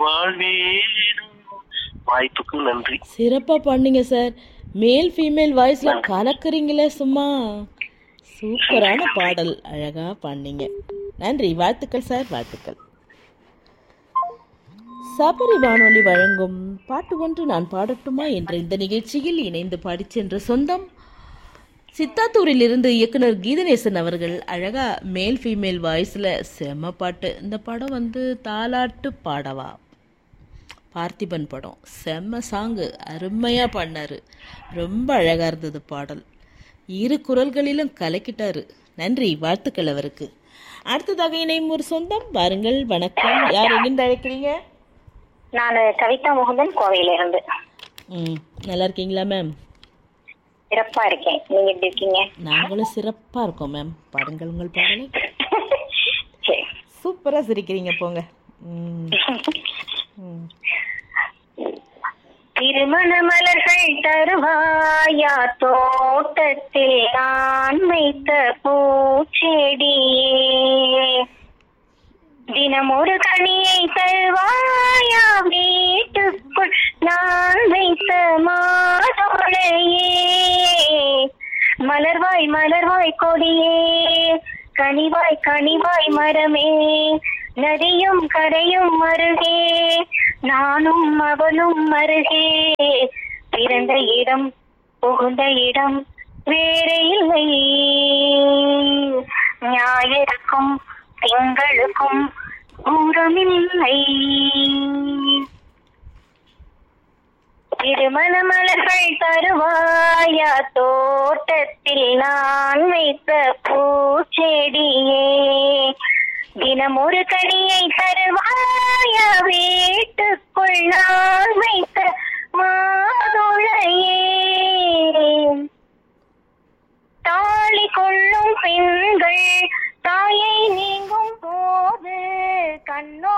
வாழ்வேனும் வாய்ப்புக்கு நன்றி சிறப்பா பண்ணீங்க சார் மேல் ஃபீமேல் வாய்ஸ்ல கலக்குறீங்களே சும்மா சூப்பரான பாடல் அழகா பண்ணீங்க நன்றி வாழ்த்துக்கள் சார் வாழ்த்துக்கள் சபரி வானொலி வழங்கும் பாட்டு ஒன்று நான் பாடட்டுமா என்ற இந்த நிகழ்ச்சியில் இணைந்து பாடிச் சென்ற சொந்தம் சித்தாத்தூரில் இருந்து இயக்குனர் கீதநேசன் அவர்கள் அழகா மேல் ஃபீமேல் வாய்ஸில் செம்ம பாட்டு இந்த படம் வந்து தாலாட்டு பாடவா பார்த்திபன் படம் செம்ம சாங்கு அருமையாக பண்ணார் ரொம்ப அழகாக இருந்தது பாடல் இரு குரல்களிலும் கலக்கிட்டாரு நன்றி வாழ்த்துக்கள் அவருக்கு அடுத்ததாக இணையும் ஒரு சொந்தம் வாருங்கள் வணக்கம் யார் எங்கிருந்து அழைக்கிறீங்க நான் கவிதா முகுந்தன் கோவையில இருந்து ம் நல்லா இருக்கீங்களா மேம் சிறப்பா இருக்கேன் நீங்க எப்படி இருக்கீங்க நாங்களும் சிறப்பாக இருக்கோம் மேம் பாடுங்கள் உங்கள் பாடலை சரி சூப்பராக சிரிக்கிறீங்க போங்க ம் ம் திருமண மலர்கள் தருவாயா தோட்டத்தில் நான் வைத்த பூச்செடியே தினம் ஒரு கனியை தருவாயா வீட்டுக்குள் நான் வைத்த மாதோழையே மலர்வாய் மலர்வாய் கொடியே கனிவாய் கனிவாய் மரமே நதியும் கரையும் அருகே நானும் அவனும் அருகே பிறந்த இடம் புகுந்த இடம் வேறு இல்லை ஞாயிறுக்கும் திங்களுக்கும் தூரமில்லை திருமண மலர்கள் தருவாயா தோட்டத்தில் நான் வைத்த பூச்செடியே தினம் ஒரு கனியை தருவாயா வீட்டுக்குள் நான் வைத்த மாதுளையே தாலி கொள்ளும் பெண்கள் தாயை நீங்கும் போது கண்ணோ